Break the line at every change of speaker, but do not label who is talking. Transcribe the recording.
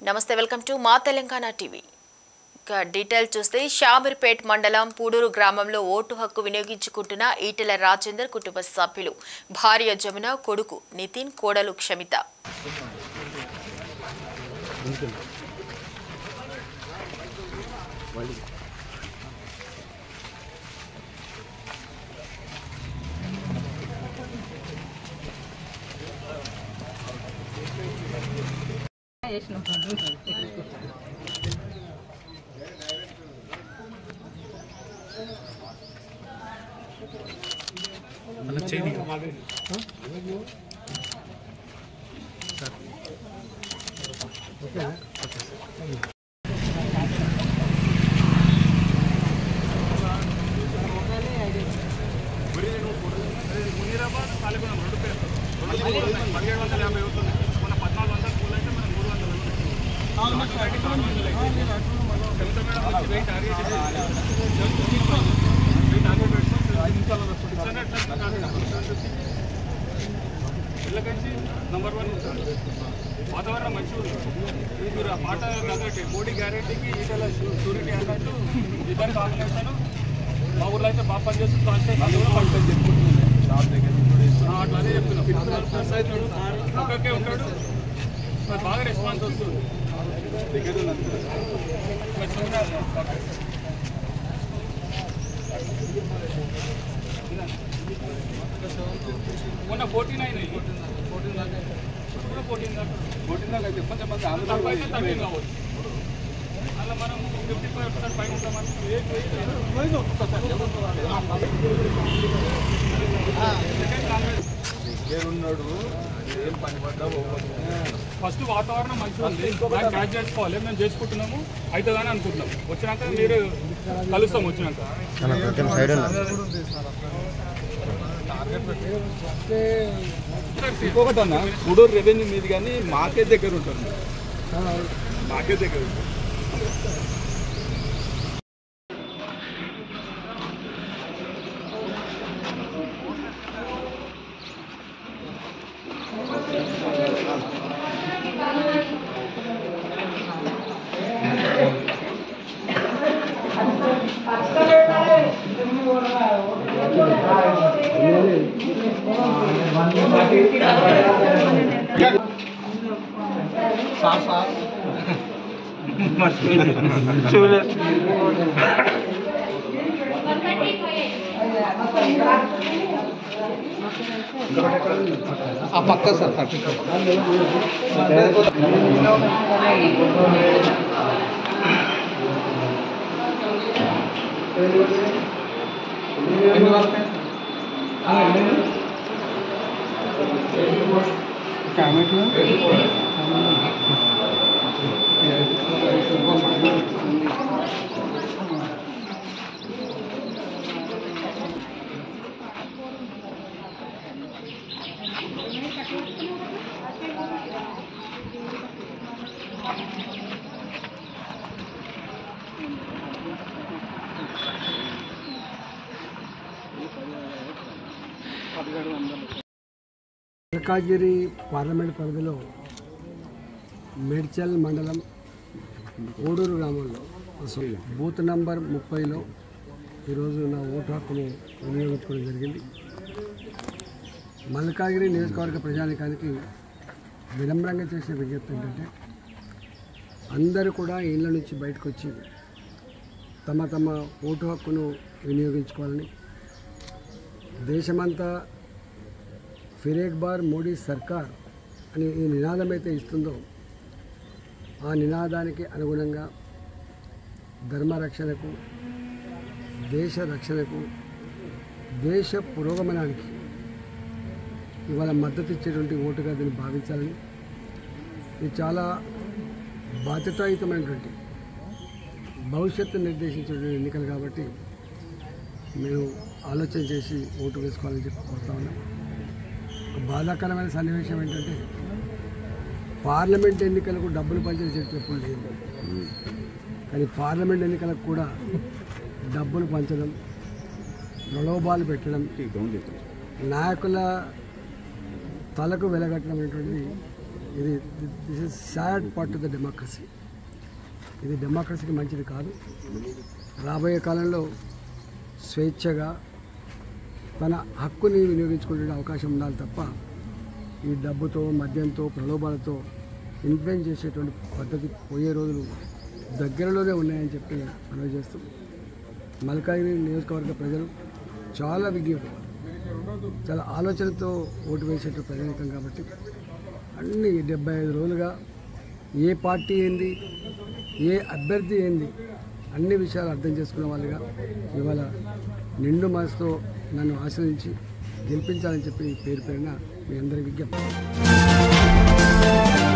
నమస్తే welcome to మా Telangana TV ఇక డీటెయిల్ చూస్తే షామీర్పేట్ మండలం పూడూరు గ్రామంలో ఓటు హక్కు వినియోగించుకుంటున్న ఈటెల రాజేందర్ కుటుంబ సభ్యులు భార్య జమున కొడుకు నితిన్ కోడలు క్షమిత
పిల్లకంచి నంబర్ వన్ వాతావరణం మంచిగా ఉంది మీరు ఆ మాట తగ్గట్టే మోడీ గ్యారెంటీకి ఈటల షూరిటీ అన్నట్టు ఇద్దరు కాంబినేషన్ మా ఊర్లో అయితే బాగా పనిచేస్తుంది అంటే పని చెప్పుకుంటున్నాను షాప్ దగ్గర అట్లా అదే చెప్తున్నాం ప్లస్ అవుతాడు ఒక్కొక్కే ఉంటాడు మరి బాగా రెస్పాన్స్ వస్తుంది దగ్గర మరి చూడాలి. ఓకే. మొన్న ఫోర్టీన్ అయినాయి ఫోర్టీన్ దాకా ఇప్పుడు ఫోర్టీన్ దాకా ఫోర్టీన్ దాకా అయితే కొంచెం మంది ఆంధ్ర అయితే థర్టీన్ కావచ్చు అలా మనం ఫిఫ్టీ ఫైవ్ పర్సెంట్ పైన ఉంటామని
ఉన్నాడు ఏం పని పడ్డా
ఫస్ట్ వాతావరణం మంచిగా ఉంది దాన్ని క్యాచ్ చేసుకోవాలి మేము చేసుకుంటున్నాము అవుతుందని అనుకుంటున్నాం వచ్చినాక మీరు కలుస్తాం వచ్చినాక
ఇంకొకటి అన్న మూడో రెవెన్యూ మీది కానీ మాకే దగ్గర ఉంటుంది మాకే దగ్గర ఉంటుంది ఆ పక్క సార్ పక్క
మల్కాజిరి పార్లమెంట్ పరిధిలో మేడ్చల్ మండలం ఓడూరు గ్రామంలో అసలు బూత్ నంబర్ ముప్పైలో ఈరోజు నా ఓటు హక్కును వినియోగించుకోవడం జరిగింది మల్కాగిరి నియోజకవర్గ ప్రజానికానికి వినమ్రంగా చేసే విజ్ఞప్తి ఏంటంటే అందరూ కూడా ఇళ్ళ నుంచి బయటకు వచ్చి తమ తమ ఓటు హక్కును వినియోగించుకోవాలని దేశమంతా ఫిరేక్ బార్ మోడీ సర్కార్ అని ఈ నినాదం అయితే ఇస్తుందో ఆ నినాదానికి అనుగుణంగా ధర్మ రక్షణకు దేశ రక్షణకు దేశ పురోగమనానికి ఇవాళ మద్దతు ఇచ్చేటువంటి ఓటుగా దీన్ని భావించాలని ఇది చాలా బాధ్యతాయుతమైనటువంటి భవిష్యత్తు నిర్దేశించేటువంటి ఎన్నికలు కాబట్టి మేము ఆలోచన చేసి ఓటు వేసుకోవాలని చెప్పి కోరుతా ఉన్నాం ఒక బాధాకరమైన సన్నివేశం ఏంటంటే పార్లమెంట్ ఎన్నికలకు డబ్బులు పంచిన చరిత్ర ఎప్పుడు లేదు కానీ పార్లమెంట్ ఎన్నికలకు కూడా డబ్బులు పంచడం ప్రలోభాలు పెట్టడం నాయకుల తలకు వెలగట్టడం అనేటువంటిది ఇది this is sad part of the democracy ఇది డెమోక్రసీకి మంచిది కాదు రాబోయే కాలంలో స్వేచ్ఛగా తన హక్కుని వినియోగించుకునే అవకాశం ఉండాలి తప్ప ఈ డబ్బుతో మద్యంతో ప్రలోభాలతో ఇన్ఫ్లుయెన్స్ చేసేటువంటి పద్ధతి పోయే రోజులు దగ్గరలోనే ఉన్నాయని చెప్పి మనవి చేస్తూ మల్కాగిరి నియోజకవర్గ ప్రజలు చాలా విజ్ఞులు చాలా ఆలోచనతో ఓటు వేసేటువంటి ప్రజానికం కాబట్టి అన్ని డెబ్బై ఐదు రోజులుగా ఏ పార్టీ ఏంది ఏ అభ్యర్థి ఏంది అన్ని విషయాలు అర్థం చేసుకున్న వాళ్ళుగా ఇవాళ నిండు మనసుతో నన్ను ఆశ్రయించి గెలిపించాలని చెప్పి పేరు పేరున మీ అందరి విజ్ఞప్తి